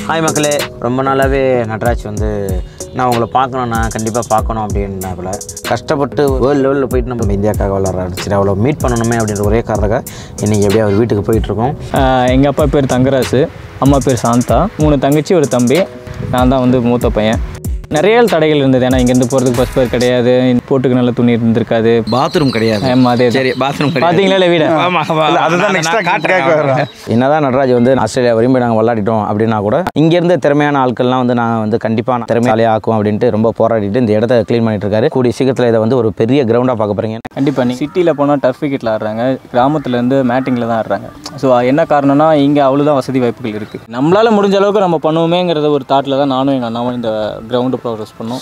Hi மக்களே ரொம்ப நாளாகவே நட்ராஜ் வந்து நான் உங்களை பார்க்கணும் நான் கண்டிப்பாக பார்க்கணும் அப்படின்னாப்புல கஷ்டப்பட்டு வேர்ல்டு லெவலில் போயிட்டு நம்ம இந்தியாக்காக விளாட்றாரு சரி அவ்வளோ மீட் பண்ணணுமே அப்படின்ற ஒரே காரணக்காக இன்றைக்கி எப்படியும் அவர் வீட்டுக்கு போயிட்டுருக்கோம் எங்கள் அப்பா பேர் தங்கராசு அம்மா பேர் சாந்தா மூணு தங்கச்சி ஒரு தம்பி நான் தான் வந்து மூத்த பையன் நிறைய தடைகள் இருந்தது ஏன்னா இங்கேருந்து போகிறதுக்கு பஸ் பேர் கிடையாது போட்டுக்கு நல்ல துணி இருந்திருக்காது பாத்ரூம் கிடையாது ஆமா, அதே தான். சரி பாத்ரூம் பார்த்தீங்களா இல்லை வீடு அதுதான் நெக்ஸ்ட்ரா காட்டுறேன் என்னதான் நடராஜ் வந்து ஆஸ்திரேலியா வரையும் போய் நாங்கள் விளையாடிட்டோம் அப்படின்னா கூட இங்கேருந்து திறமையான ஆட்கள்லாம் வந்து நான் வந்து கண்டிப்பாக திறமையாலே ஆக்கும் அப்படின்ட்டு ரொம்ப போராடிட்டு இந்த இடத்த க்ளீன் பண்ணிட்டு இருக்காரு கூடிய சீக்கிரத்தில் இதை வந்து ஒரு பெரிய கிரவுண்டாக பார்க்க போகிறீங்க கண்டிப்பாக நீ சிட்டியில் போனால் டர்ஃப் விக்கெட்டில் ஆடுறாங்க கிராமத்துலேருந்து மேட்டிங்கில் தான் ஆடுறாங்க ஸோ என்ன காரணம்னா இங்கே அவ்வளோதான் வசதி வாய்ப்புகள் இருக்குது நம்மளால் முடிஞ்ச அளவுக்கு நம்ம பண்ணுவோமேங்கிறத ஒரு தாட்டில் தான் நானும் எங்கள் அண்ணாவும் இந்த கிரவுண்டு ப்ரோக்ரஸ் பண்ணோம்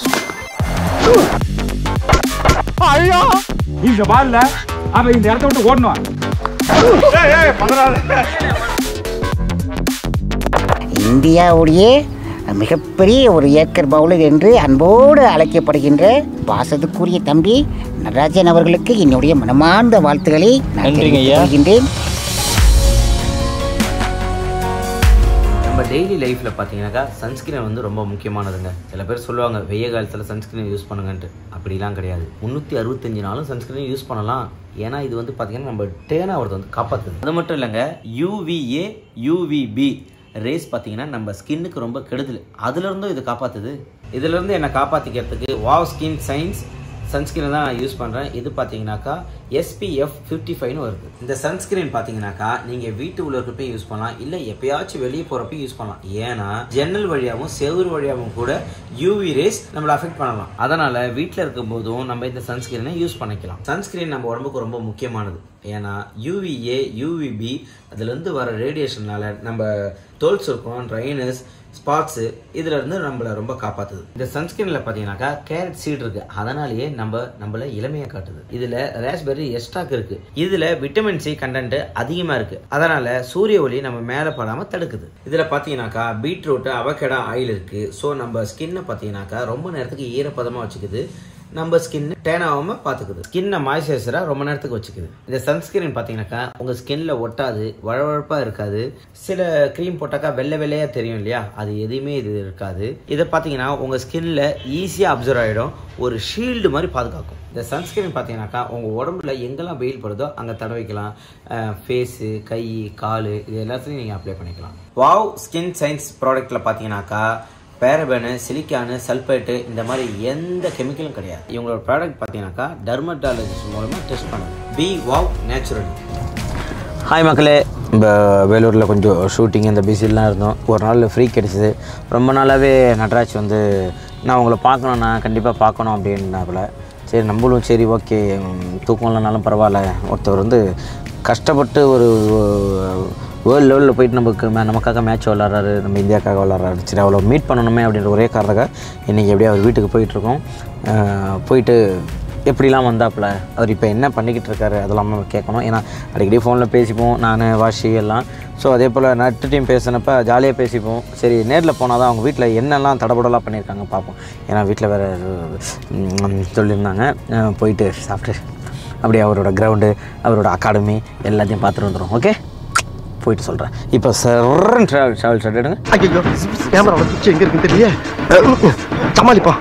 இந்த பால்ல அவன் இந்த இடத்த விட்டு ஓடணும் இந்தியாவுடைய மிகப்பெரிய ஒரு ஏக்கர் பவுலர் என்று அன்போடு அழைக்கப்படுகின்ற பாசத்துக்குரிய தம்பி நடராஜன் அவர்களுக்கு என்னுடைய மனமார்ந்த வாழ்த்துக்களை நான் நன்றிங்க தெரிவித்துக் ஐயா. கொள்கின்றேன் நம்ம டெய்லி லைஃப்பில் பார்த்தீங்கன்னாக்கா சன்ஸ்கிரீன் வந்து ரொம்ப முக்கியமானதுங்க சில பேர் சொல்லுவாங்க வெய்ய காலத்தில் சன்ஸ்கிரீன் யூஸ் பண்ணுங்கன்ட்டு அப்படிலாம் கிடையாது முந்நூற்றி அறுபத்தஞ்சு நாளும் சன்ஸ்கிரீன் யூஸ் பண்ணலாம் ஏன்னா இது வந்து பார்த்தீங்கன்னா நம்ம டேன் ஆகிறத வந்து காப்பாற்றுது அது மட்டும் இல்லைங்க யூவிஏ யூவிபி ரேஸ் பார்த்தீங்கன்னா நம்ம ஸ்கின்னுக்கு ரொம்ப கெடுதல் அதுலேருந்தும் இது காப்பாற்றுது இதுலேருந்து என்னை காப்பாற்றிக்கிறதுக்கு வாவ் ஸ்கின் சயின்ஸ் சன்ஸ்கிரீனை தான் நான் யூஸ் பண்ணுறேன் இது பார்த்தீங்கன்னாக்கா எஸ்பிஎஃப் ஃபிஃப்டி ஃபைவ்னு வருது இந்த சன்ஸ்கிரீன் பார்த்தீங்கன்னாக்கா நீங்கள் வீட்டு உள்ள இருக்கப்பையும் யூஸ் பண்ணலாம் இல்லை எப்பயாச்சும் வெளியே போகிறப்பையும் யூஸ் பண்ணலாம் ஏன்னா ஜன்னல் வழியாகவும் செவுரு வழியாகவும் கூட யூவி ரேஸ் நம்மளை அஃபெக்ட் பண்ணலாம் அதனால் வீட்டில் இருக்கும்போதும் நம்ம இந்த சன்ஸ்கிரீனை யூஸ் பண்ணிக்கலாம் சன்ஸ்கிரீன் நம்ம உடம்புக்கு ரொம்ப முக்கியமானது ஏன்னா யூவிஏ யூவிபி அதுலேருந்து வர ரேடியேஷனால நம்ம தோல் சுருக்கம் ட்ரைனஸ் ஸ்பாட்ஸு இதுல இருந்து நம்மளை ரொம்ப காப்பாத்துது இந்த சன்ஸ்கிரீன்ல பார்த்தீங்கன்னாக்கா கேரட் சீட் இருக்கு அதனாலேயே நம்ம நம்மள இளமையா காட்டுது இதுல ராஸ்பெர்ரி எஸ்டாக் இருக்கு இதுல விட்டமின் சி கண்டென்ட் அதிகமா இருக்கு அதனால சூரிய ஒளி நம்ம மேல படாம தடுக்குது இதுல பாத்தீங்கன்னாக்கா பீட்ரூட் அவகேடா ஆயில் இருக்கு ஸோ நம்ம ஸ்கின்னை பார்த்தீங்கன்னாக்கா ரொம்ப நேரத்துக்கு ஈரப்பதமா வச்சுக்குது நம்ம ஸ்கின் டேன் ஆகாம பாத்துக்குது ஸ்கின்னை மாய்ஸ்சரைசரா ரொம்ப நேரத்துக்கு வச்சுக்குது இந்த சன்ஸ்கிரீன் பாத்தீங்கன்னாக்கா உங்க ஸ்கின்ல ஒட்டாது வழவழப்பா இருக்காது சில க்ரீம் போட்டாக்கா வெள்ளை வெள்ளையா தெரியும் இல்லையா அது எதுவுமே இது இருக்காது இதை பாத்தீங்கன்னா உங்க ஸ்கின்ல ஈஸியா அப்சர்வ் ஆயிடும் ஒரு ஷீல்டு மாதிரி பாதுகாக்கும் இந்த சன்ஸ்கிரீன் பார்த்தீங்கன்னாக்கா உங்கள் உடம்புல எங்கெல்லாம் வெயில் படுதோ அங்கே தடவிக்கலாம் ஃபேஸு கை கால் இது எல்லாத்துலையும் நீங்கள் அப்ளை பண்ணிக்கலாம் வாவ் ஸ்கின் சயின்ஸ் ப்ராடக்ட்டில் பார்த்தீங்கன்னாக்கா பேரபனு சிலிக்கானு சல்பேட்டு இந்த மாதிரி எந்த கெமிக்கலும் கிடையாது இவங்களோட ப்ராடக்ட் பார்த்தீங்கன்னாக்கா டெர்மட்டாலஜிஸ்ட் மூலமாக டெஸ்ட் பண்ணுங்க பி வாவ் நேச்சுரலி ஹாய் மக்களே இப்போ வேலூரில் கொஞ்சம் ஷூட்டிங் இந்த பிஸிலாம் இருந்தோம் ஒரு நாள் ஃப்ரீ கிடச்சிது ரொம்ப நாளாகவே நட்ராஜ் வந்து நான் உங்களை பார்க்கணும் நான் கண்டிப்பாக பார்க்கணும் அப்படின்னாப்புல சரி நம்மளும் சரி ஓகே தூக்கம் இல்லைனாலும் பரவாயில்ல ஒருத்தர் வந்து கஷ்டப்பட்டு ஒரு வேர்ல்டு லெவலில் போயிட்டு நமக்கு மே- நமக்காக மேட்ச் விளாட்றாரு நம்ம இந்தியாக்காக விளாட்றாரு சரி அவ்வளோ மீட் பண்ணணுமே அப்படின்ற ஒரே காரணக்காக இன்றைக்கி எப்படியும் அவர் வீட்டுக்கு போயிட்டுருக்கோம் போயிட்டு எப்படிலாம் வந்தாப்புல அவர் இப்போ என்ன பண்ணிக்கிட்டு இருக்காரு அதெல்லாம் நம்ம கேட்கணும் ஏன்னா அடிக்கடி ஃபோனில் பேசிப்போம் நான் வாஷி எல்லாம் ஸோ அதே போல் நட்டு டீம் பேசினப்ப ஜாலியாக பேசிப்போம் சரி நேரில் போனால் தான் அவங்க வீட்டில் என்னெல்லாம் தடபடலாம் பண்ணியிருக்காங்க பார்ப்போம் ஏன்னா வீட்டில் வேறு சொல்லியிருந்தாங்க அஹ் போயிட்டு சாப்பிட்டு அப்படியே அவரோட கிரவுண்டு அவரோட அகாடமி எல்லாத்தையும் பார்த்துட்டு வந்துடும் ஓகே போயிட்டு சொல்கிறேன் இப்போ சர்ன்னு ட்ராவல் ட்ராவல் ஷர்ட் எடுங்க ஐயோ கேமராவோட சுவிட்ச் எங்க இருக்குன்னு தெரியல சமாளிப்பா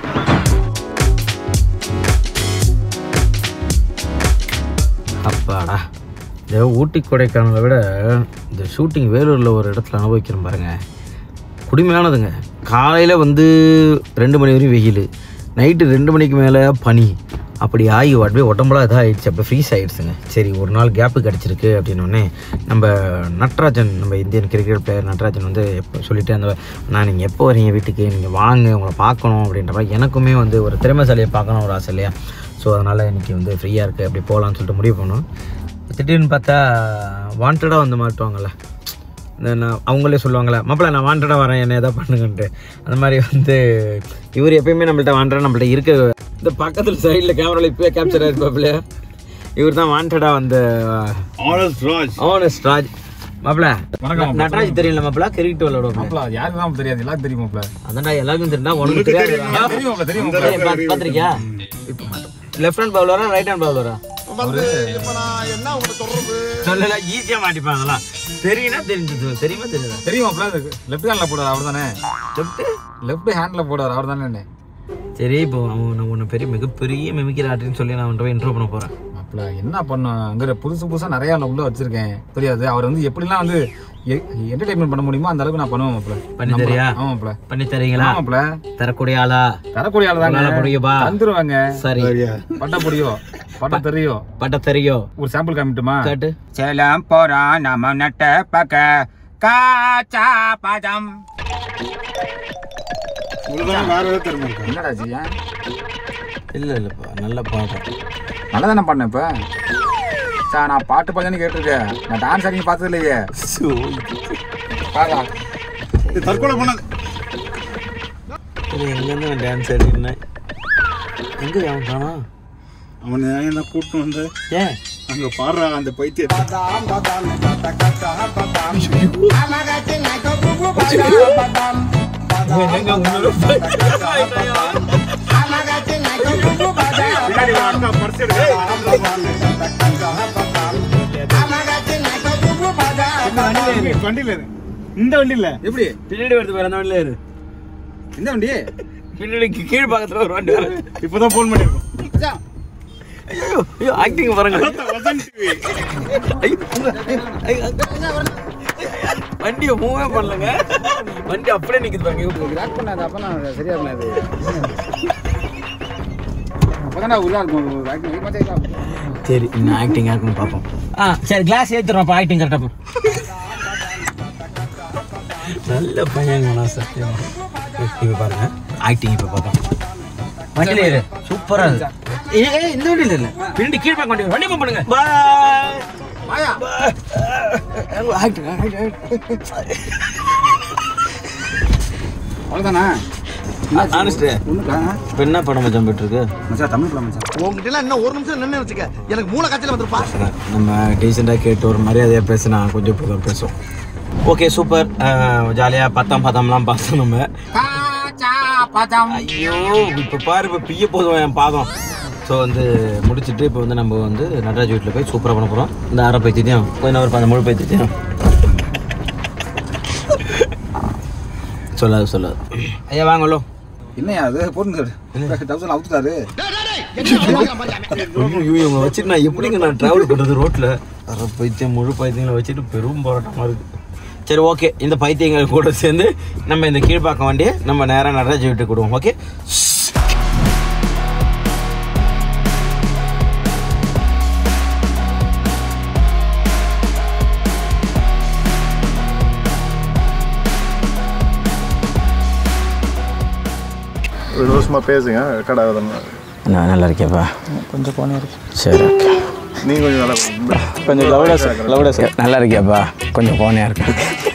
அப்பாடா இந்த ஊட்டி கொடைக்கானலை விட இந்த ஷூட்டிங் வேலூரில் ஒரு இடத்துல அனுபவிக்கிறோம் பாருங்க குடிமையானதுங்க காலையில் வந்து ரெண்டு மணி வரையும் வெயில் நைட்டு ரெண்டு மணிக்கு மேலே பனி அப்படி ஆகி அப்படியே உடம்புலாம் இதாக ஆயிடுச்சு அப்படியே ஃப்ரீஸ் ஆகிடுச்சுங்க சரி ஒரு நாள் கேப்பு கிடச்சிருக்கு அப்படின்னோடனே நம்ம நட்ராஜன் நம்ம இந்தியன் கிரிக்கெட் பிளேயர் நட்ராஜன் வந்து எப்போ சொல்லிட்டு அந்த நான் நீங்கள் எப்போ வரீங்க வீட்டுக்கு நீங்கள் வாங்க உங்களை பார்க்கணும் அப்படின்ற மாதிரி எனக்குமே வந்து ஒரு திறமைசாலியை பார்க்கணும் ஒரு ஆசை இல்லையா ஸோ அதனால் இன்றைக்கி வந்து ஃப்ரீயாக இருக்குது அப்படி போகலான்னு சொல்லிட்டு முடிவு பண்ணோம் திடீர்னு பார்த்தா வாண்டடாக வந்து மாட்டுவாங்கள்ல இந்த நான் அவங்களே சொல்லுவாங்களே மாப்பிள்ள நான் வாண்டடாக வரேன் என்ன எதாவது பண்ணுங்கன்ட்டு அந்த மாதிரி வந்து இவர் எப்பயுமே நம்மள்ட்ட வாண்டடாக நம்மள்ட்ட இருக்க இந்த பக்கத்தில் சைடில் கேமராவில் இப்போயே கேப்சர் ஆயிருப்பாப்புல இவர் தான் வாண்டடாக வந்த ஆனஸ்ட் ராஜ் ஆனஸ்ட் ராஜ் மாப்பிள்ள வணக்கம் நட்ராஜ் தெரியல மாப்பிள்ள கிரிக்கெட் விளையாடுவோம் மாப்ள யாருக்கு தான் தெரியாது எல்லாரும் தெரியுமாப்ல அதான்டா எல்லாருக்கும் தெரியுதா உனக்கு தெரியாது தெரியுமாப்ல தெரியும் பாத்திருக்கியா லெஃப்ட் ஹேண்ட் பவுலரா ரைட் ஹேண்ட் பவுலரா வந்து இப்ப நான் என்ன உங்களை சொல்றது சொல்லல ஈஸியா மாட்டிப்பாங்களா தெரியும்னா தெரிஞ்சது தெரியுமா தெரியுதா தெரியுமாப்ல லெஃப்ட் ஹேண்ட்ல போடுவார் அவர் தானே லெஃப்ட் லெஃப்ட் ஹேண்ட்ல போடுவார் அவர் தானே சரி இப்போ அவன் நான் உன்னை பெரிய மிகப்பெரிய மிமிக்கிற ஆர்டின்னு சொல்லி நான் அவன்கிட்ட இன்ட்ரோ பண்ண போறேன் மாப்பிள என்ன பண்ணும் அங்க புதுசு புதுசா நிறைய நான் உள்ள வச்சிருக்கேன் புரியாது அவர் வந்து எப்படிலாம் வந்து என்டர்டைன்மெண்ட் பண்ண முடியுமோ அந்த அளவுக்கு நான் பண்ணுவேன் மாப்பிள பண்ணி தரியா? ஆமாப்ல பண்ணி தரீங்களா ஆமாப்ல தரக்கூடிய ஆளா தரக்கூடிய ஆள் உங்களால தாங்க முடியுமா? தந்துருவாங்க சரி பட்ட பொடியோ பட்ட தெரியோ பட்ட தெரிയോ ஒரு சாம்பிள் காமிட்டுமா காட்டு சேலம் போறான் நம்ம நட்ட பக்க காச்சா பதம் என்னடா ஜியா இல்ல இல்லப்பா நல்ல பாடம் நல்லா தானே பண்ணேன் இப்ப சார் நான் பாட்டு பாஜான்னு கேட்டிருக்கேன் நான் டான்ஸ் ஆடிங்க பார்த்தது இல்லையே பாரா தற்கொலை பண்ணது இது எங்கேருந்து டான்ஸ் ஆடினேன் எங்க அவன் காணா அவன் என்ன கூட்டு வந்து ஏன் அங்க பாடுறா அந்த பைத்தியத்தை பின்னாடி வா, அக்கா பர்ஸ் எடுக்க வண்டியில இரு. இந்த வண்டியில எப்படி பின்னாடி வருது வேற வண்டியில இரு இந்த வண்டி பின்னாடி கீ- கீழ் பக்கத்துல ஒரு வண்டி வருது இப்பதான் போன் பண்ணிருக்கோம் ஐயோ ஐயோ ஆக்டிங் பாருங்க வசந்த் டிவி ஐயோ, உங்க- ஐயோ, ஐயோ, வண்டியை மூவே பண்ணலங்க வண்டி அப்படியே நிக்குது பாருங்க கிராக் பண்ணாது அப்ப நான் சரியா பண்ணாது அப்பதானே உருவா இருக்கும் acting. மச்சான், இதா. சரி இன்னும் ஆக்டிங் இருக்குன்னு பார்ப்போம் ஆ சரி கிளாஸ் ஏற்றுறோம் அப்போ ஆக்டிங் கரெக்டாக நல்ல பையங்கண்ணா சத்தியம் இப்போ பாருங்க ஆக்டிங் இப்போ பார்த்தோம் வண்டியில் ஏறு சூப்பராக இருக்கு ஏ ஏ, இந்த வண்டியில் இல்லை பின்னாடி கீழ் பக்கம் வண்டி வண்டி பம்ப் பண்ணுங்க பாய் வாயா. ஆக்டிங் அவ்வளவுதானா ஆனஸ்ட் ஒண்ணுக்கா இப்போ என்ன படம் மச்சான் போயிட்டு இருக்கு மச்சான் தமிழ் படம் மச்சான் உங்ககிட்ட எல்லாம் இன்னும் ஒரு நிமிஷம் நின்று வச்சுக்க எனக்கு மூளை காய்ச்சல் வந்துருப்பா நம்ம டீசெண்டாக கேட்டு ஒரு மரியாதையாக பேசினா கொஞ்சம் இப்போதான் பேசுவோம் ஓகே சூப்பர் ஜாலியாக பத்தாம் பத்தம்லாம் பார்த்தோம் நம்ம காச்சா பதம் ஐயோ இப்போ பாரு இப்போ பிய போதும் என் பாதம் ஸோ வந்து முடிச்சுட்டு இப்போ வந்து நம்ம வந்து நடராஜ் வீட்டில் போய் சூப்பராக பண்ண போகிறோம் இந்த அரை பைத்தியம் கொஞ்ச நேரம் அந்த முழு பைத்தியம் சொல்லாது சொல்லாது ஐயா வாங்கலோ என்னையா அது போட்டு தௌசண்ட் அவுத்துட்டாரு ஐயோ இவங்க வச்சுட்டு நான் எப்படிங்க நான் ட்ராவல் பண்ணுறது ரோட்டில் அரை பைத்தியம் முழு பைத்தியங்களை வச்சுட்டு பெரும் போராட்டமாக இருக்குது சரி ஓகே இந்த பைத்தியங்கள் கூட சேர்ந்து நம்ம இந்த கீழ்ப்பாக்கம் வண்டியை நம்ம நேராக நடராஜ் வீட்டுக்கு விடுவோம் ஓகே ரெண்டு வருஷமா பேசுங்க ரெக்கார்ட் ஆகுதுன்னு நான் நல்லா இருக்கேப்பா கொஞ்சம் போனே இருக்கு சரி ஓகே நீங்க கொஞ்சம் நல்லா கொஞ்சம் லவுடஸ் லவுடஸ் நல்லா இருக்கியாப்பா கொஞ்சம் கோணையாக இருக்கு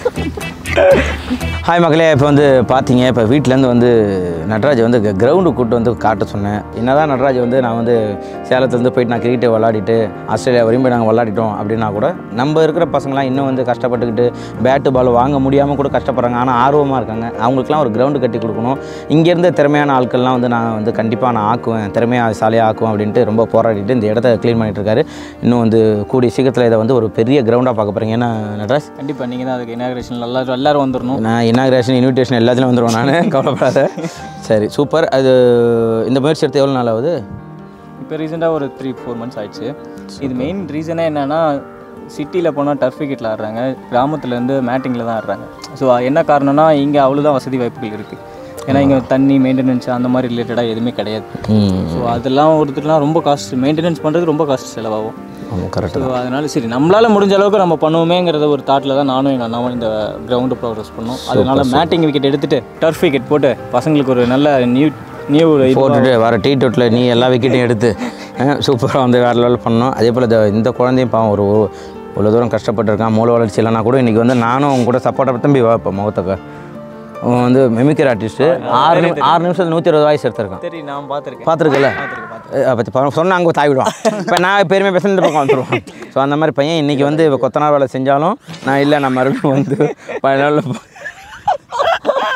ஹாய் மக்களே இப்போ வந்து பார்த்தீங்க இப்போ வீட்டிலேருந்து வந்து நடராஜ் வந்து கிரவுண்டு கூட்டு வந்து காட்ட சொன்னேன் என்னதான் நடராஜ் வந்து நான் வந்து சேலத்துலேருந்து போயிட்டு நான் கிரிக்கெட் விளாடிட்டு ஆஸ்திரேலியா வரையும் போய் நாங்கள் விளாடிட்டோம் அப்படின்னா கூட நம்ம இருக்கிற பசங்களாம் இன்னும் வந்து கஷ்டப்பட்டுக்கிட்டு பேட்டு பால் வாங்க முடியாமல் கூட கஷ்டப்படுறாங்க ஆனால் ஆர்வமாக இருக்காங்க அவங்களுக்குலாம் ஒரு கிரவுண்டு கட்டி கொடுக்கணும் இங்கேருந்து திறமையான ஆட்கள்லாம் வந்து நான் வந்து கண்டிப்பாக நான் ஆக்குவேன் திறமையாக சாலையாக ஆக்குவேன் அப்படின்ட்டு ரொம்ப போராடிட்டு இந்த இடத்த க்ளீன் பண்ணிட்டு இருக்காரு இன்னும் வந்து கூடிய சீக்கிரத்தில் இதை வந்து ஒரு பெரிய கிரவுண்டாக பார்க்க போகிறீங்க ஏன்னா நடராஜ் கண்டிப்பாக நீங்கள் தான் அதுக்கு இனாகிரேஷன் எல்லாரும் எல்லாரும் வந்துடணும் நான் இனாகிரேஷன் இன்விடேஷன் எல்லாத்துலையும் வந்துடுவேன் நான் கவலைப்படாத சரி சூப்பர் அது இந்த முயற்சி எடுத்து எவ்வளோ நாள் ஆகுது இப்போ ரீசெண்டாக ஒரு த்ரீ ஃபோர் மந்த்ஸ் ஆயிடுச்சு இது மெயின் ரீசனே என்னென்னா சிட்டியில் போனால் டர்ஃப் விக்கெட்டில் ஆடுறாங்க கிராமத்துலேருந்து மேட்டிங்கில் தான் ஆடுறாங்க ஸோ என்ன காரணம்னா இங்கே அவ்வளோதான் வசதி வாய்ப்புகள் இருக்குது ஏன்னா இங்கே தண்ணி மெயின்டெனன்ஸ் அந்த மாதிரி ரிலேட்டடாக எதுவுமே கிடையாது ஸோ அதெல்லாம் ஒருத்தர்லாம் ரொம்ப காஸ்ட் மெயின்டெனன்ஸ் பண்ணுறது ரொம்ப காஸ்ட் செலவாகும் ஆமாம் கரெக்ட் ஸோ அதனால சரி நம்மளால் முடிஞ்ச அளவுக்கு நம்ம பண்ணுவோமேங்கிறத ஒரு தாட்டில் தான் நானும் எங்கள் அண்ணாவும் இந்த கிரவுண்டு ப்ரோக்ரஸ் பண்ணோம் அதனால மேட்டிங் விக்கெட் எடுத்துட்டு டர்ஃப் விக்கெட் போட்டு பசங்களுக்கு ஒரு நல்ல நியூ நியூ போட்டுட்டு வர டீ டோட்டில் நீ எல்லா விக்கெட்டையும் எடுத்து சூப்பராக வந்து வேறு லெவல் பண்ணோம் அதே போல் இந்த இந்த குழந்தையும் பாவம் ஒரு ஒரு- இவ்வளோ தூரம் கஷ்டப்பட்டுருக்கான் மூல வளர்ச்சி இல்லைனா கூட இன்றைக்கி வந்து நானும் அவங்க கூட சப்போர்ட்டாக தம்பி வா இப்போ முகத்துக்கு அவன் வந்து மெமிக்கர் ஆர்டிஸ்ட்டு ஆறு நிமி- ஆறு நிமிஷத்தில் நூற்றி இருபது வாய்ஸ் எடுத்திருக்கான் சரி நான் பார்த்துருக்கேன் பார்த்துருக்கல அப்போ சொன்னால் அங்கே தாய் விடுவான் இப்போ நான் பெருமை பேச இந்த பக்கம் வந்துடுவான் ஸோ அந்த மாதிரி பையன் இன்றைக்கி வந்து இப்போ கொத்தனார் வேலை செஞ்சாலும் நான் இல்லை நான் மறுபடியும் வந்து பதினாலில்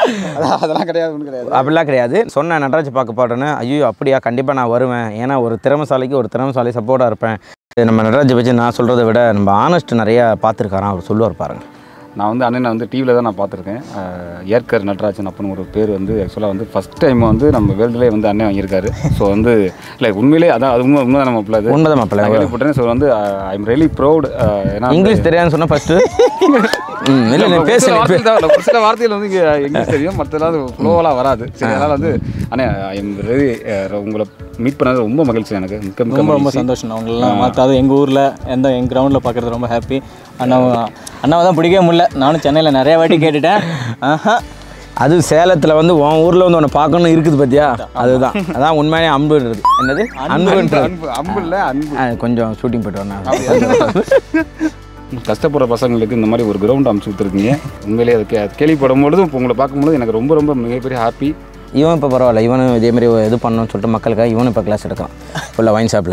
அதான் அதெல்லாம் கிடையாது ஒன்றும் கிடையாது அப்படிலாம் கிடையாது சொன்ன நடராஜ் பார்க்க பாட்டோன்னு ஐயோ அப்படியா கண்டிப்பாக நான் வருவேன் ஏன்னா ஒரு திறமசாலிக்கு ஒரு திறமசாலி சப்போர்ட்டாக இருப்பேன் இது நம்ம நடராஜை வச்சு நான் சொல்கிறத விட நம்ம ஆனஸ்ட் நிறையா பார்த்துருக்காராம் அவர் சொல்லுவார் பாருங்க நான் வந்து அண்ணனை வந்து டிவியில் தான் நான் பார்த்துருக்கேன் அஹ், ஏர்கர் நடராஜன் அப்படின்னு ஒரு பேர் வந்து ஆக்சுவலாக வந்து ஃபஸ்ட் டைம் வந்து நம்ம வேர்ல்டுலேயே வந்து அண்ணன் வாங்கியிருக்காரு ஸோ வந்து இல்லை உண்மையிலே அதான் அது உண்மை உண்மை தான் நம்ம பிள்ளை உண்மைதான் மாப்பிள்ளை. கேள்விப்பட்டேன் ஸோ வந்து ஐ எம் ரியலி ப்ரௌட் ஏன்னா இங்கிலீஷ் தெரியாதுன்னு சொன்னால் ஃபஸ்ட்டு ம் இல்லை இல்ல, நீ ஒரு பேசு சில நீ வார்த்தைகள் தான் இல்ல, ஒரு சில வார்த்தைகள் வந்து இங்கே இங்கிலீஷ் தெரியும் மற்றெல்லாம் அது ஃப்ளோவெல்லாம் வராது சரி அதனால் வந்து அண்ணே ஐ எம் வெரி உங்களை மீட் பண்ணது ரொம்ப மகிழ்ச்சி எனக்கு மிக்க மிக்க ரொம்ப ரொம்ப மகிழ்ச்சி. சந்தோஷம் அவங்களெலாம் மற்ற அதுவும் எங்கள் ஊரில் எந்த எங்கள் கிரவுண்டில் பார்க்குறது ரொம்ப ஹாப்பி அண்ணாவை அண்ணாவை தான் பிடிக்கவே முடியல நானும் சென்னையில் நிறைய வாட்டி கேட்டுட்டேன் ஆஹா அது சேலத்தில் வந்து உன் ஊரில் வந்து உன்னை பார்க்கணும் இருக்குது பார்த்தியா அதுதான் அதான் உண்மையானே அன்புன்றது என்னது அன்புன்றது அன்பு அன்பு இல்லை அன்பு ஆ, கொஞ்சம் ஷூட்டிங் போயிட்டு வரேன் கஷ்டப்படுற பசங்களுக்கு இந்த மாதிரி ஒரு கிரவுண்ட் அமைச்சு கொடுத்துருக்கீங்க உண்மையிலேயே அது கே கேள்விப்படும் பொழுதும் இப்போ உங்களை பார்க்கும்போது எனக்கு ரொம்ப ரொம்ப மிகப்பெரிய ஹாப்பி இவன் இப்போ பரவாயில்ல இவனும் இதே மாதிரி இது பண்ணணும்னு சொல்லிட்டு மக்களுக்காக இவனும் இப்போ கிளாஸ் எடுக்கலாம் ஃபுல்லாக வைன் ஷாப்பில்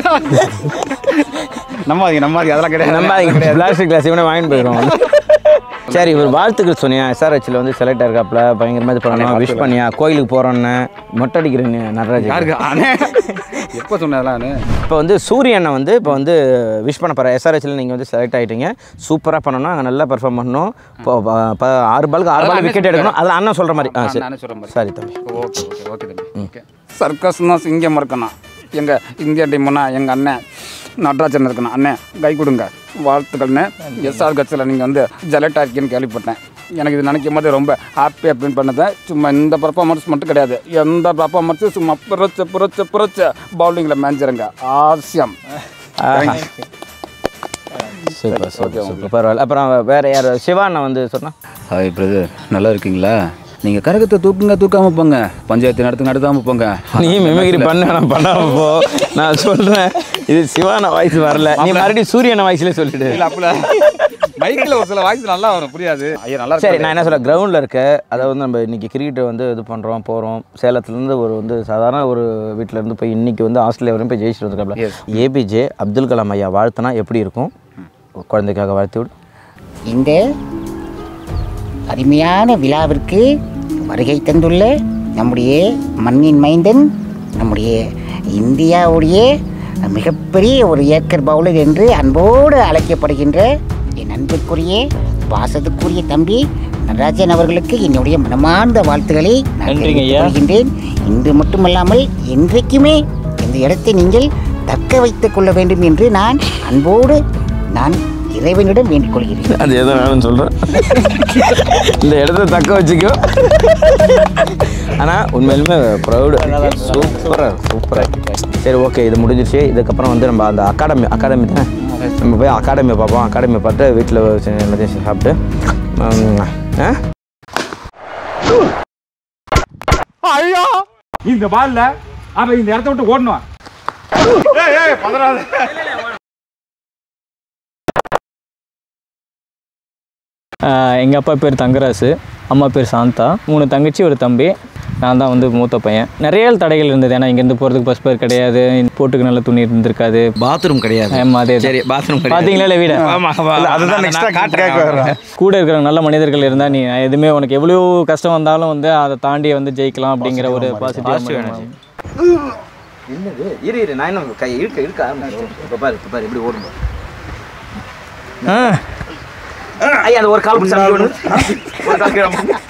நம்ம அது நம்ம அது அதெல்லாம் கிடையாது நம்ம பிளாஸ்டிக் கிளாஸ் இவனே வாங்கிட்டு போயிடுவோம் சரி ஒரு வாழ்த்துக்கள் சொன்னியா எஸ்ஆர்ஹெச்சில் வந்து செலக்ட் ஆயிருக்காப்புல பயங்கரமாக இது பண்ணணும் விஷ் பண்ணியா கோயிலுக்கு போகிறோன்னு மொட்டை அடிக்கிறேன் நடராஜ் யாருக்கு அண்ணே எப்போ சொன்னதெல்லாம் இப்போ வந்து சூரியனை வந்து இப்போ வந்து விஷ் பண்ண போகிற எஸ்ஆர்ஹெச்சில் நீங்கள் வந்து செலக்ட் ஆகிட்டீங்க சூப்பராக பண்ணணும் அங்கே நல்லா பெர்ஃபார்ம் பண்ணணும் இப்போ ப- ப- ஆறு பாலுக்கு ஆறு பால் விக்கெட் எடுக்கணும் அதில் அண்ணன் சொல்கிற மாதிரி ஆ சரி நானே சொல்கிற மாதிரி சரி தம்பி ஓகே ஓகே ஓகே தம்பி ஓகே சர்க்கஸ்னா சிங்கம் இருக்கணும் எங்கள் இந்தியா டீம்னா எங்கள் அண்ணன் நடராஜன் இருக்கணும் அண்ணன் கை கொடுங்க வாழ்த்துக்கள்ண்ணே எஸ்ஆர் கட்சியில் நீங்கள் வந்து ஜலட்டா இருக்கீங்கன்னு கேள்விப்பட்டேன் எனக்கு இது நினைக்கும் போது ரொம்ப ஹாப்பி அப்படின்னு பண்ணதை சும்மா இந்த பர்ஃபார்மன்ஸ் மட்டும் கிடையாது எந்த பர்ஃபார்மன்ஸும் சும்மா புரச்ச புரச்ச புரச்ச பவுலிங்கில் மேஞ்சிருங்க ஆசியம் சூப்பர் சூப்பர் சூப்பர் பரவாயில்ல அப்புறம் வேறு யார் சிவாண்ணா வந்து சொன்னா ஹாய் பிரதர் நல்லா இருக்கீங்களா நீங்கள் கரகத்தை தூக்குங்க தூக்காமல் போங்க பஞ்சாயத்து நடத்து நடத்தாமல் போங்க நீ மிமிக்ரி பண்ண நான் பண்ணாம போ நான் சொல்கிறேன் இது சிவான வாய்ஸ் வரல நீ மறுபடியும் சூரியன வாய்ஸ்லேயே சொல்லிடு இல்லை அப்பல மைக்கில் ஒரு சில வாய்ஸ் நல்லா வரும் புரியாது ஐயா நல்லா சரி நான் என்ன சொல்ல கிரவுண்டில் இருக்க அதாவது வந்து நம்ம இன்னைக்கு கிரிக்கெட் வந்து இது பண்ணுறோம் போகிறோம் சேலத்துலேருந்து ஒரு வந்து சாதாரண ஒரு வீட்டில் இருந்து போய் இன்னைக்கு வந்து ஆஸ்திரேலியா வரையும் போய் ஜெயிச்சுட்டு வந்துருக்காப்ல ஏபிஜே அப்துல் கலாம் ஐயா வாழ்த்துனா எப்படி இருக்கும் குழந்தைக்காக வாழ்த்து விடு இந்த அருமையான விழாவிற்கு வருகை தந்துள்ள நம்முடைய மண்ணின் மைந்தன் நம்முடைய இந்தியாவுடைய மிகப்பெரிய ஒரு ஏக்கர் பவுலர் என்று அன்போடு அழைக்கப்படுகின்ற என் அன்புக்குரிய பாசத்துக்குரிய தம்பி நடராஜன் அவர்களுக்கு என்னுடைய மனமார்ந்த வாழ்த்துக்களை நான் நன்றிங்க ஐயா. தெரிவித்துக் கொள்கின்றேன் இன்று மட்டுமல்லாமல் என்றைக்குமே இந்த இடத்தை நீங்கள் தக்க வைத்துக் கொள்ள வேண்டும் என்று நான் அன்போடு நான் இறைவனிடம் வேண்டிக் கொள்கிறேன் அது எதோ நானும் சொல்கிறேன் இந்த இடத்த தக்க வச்சுக்கோ ஆனால் உண்மையிலுமே ப்ரௌடு சூப்பராக சூப்பராக சரி ஓகே இது முடிஞ்சிருச்சு இதுக்கப்புறம் வந்து நம்ம அந்த அகாடமி அகாடமி தானே நம்ம போய் அகாடமியை பார்ப்போம் அகாடமியை பார்த்து வீட்டில் எல்லாத்தையும் சாப்பிட்டு உம், ஆ ஐயா இந்த பால்ல அவன் இந்த இடத்த விட்டு ஓடணும் எங்கள் அப்பா பேர் தங்கராசு அம்மா பேர் சாந்தா மூணு தங்கச்சி ஒரு தம்பி நான் தான் வந்து மூத்த பையன் நிறைய தடைகள் இருந்தது ஏன்னா இங்கேருந்து போகிறதுக்கு பஸ் பேர் கிடையாது போட்டுக்கு நல்ல துணி இருந்திருக்காது பாத்ரூம் கிடையாது ஆமா, அதே சரி பாத்ரூம் பார்த்தீங்களா இல்லை வீட அதுதான் நெக்ஸ்ட் காட்டுறேன் கூட இருக்கிற நல்ல மனிதர்கள் இருந்தால் நீ எதுவுமே உனக்கு எவ்வளோ கஷ்டம் வந்தாலும் வந்து அதை தாண்டி வந்து ஜெயிக்கலாம் அப்படிங்கிற ஒரு பாசிட்டிவ் என்னது இரு இரு நான் இன்னும் கை இழுக்க இழுக்க ஆரம்பிச்சேன் இப்போ பாரு இப்போ பாரு இப்படி ஓடும் பாரு. ஐயா அந்த ஒரு கால் பிடிச்சா ஒரு கால் கீழே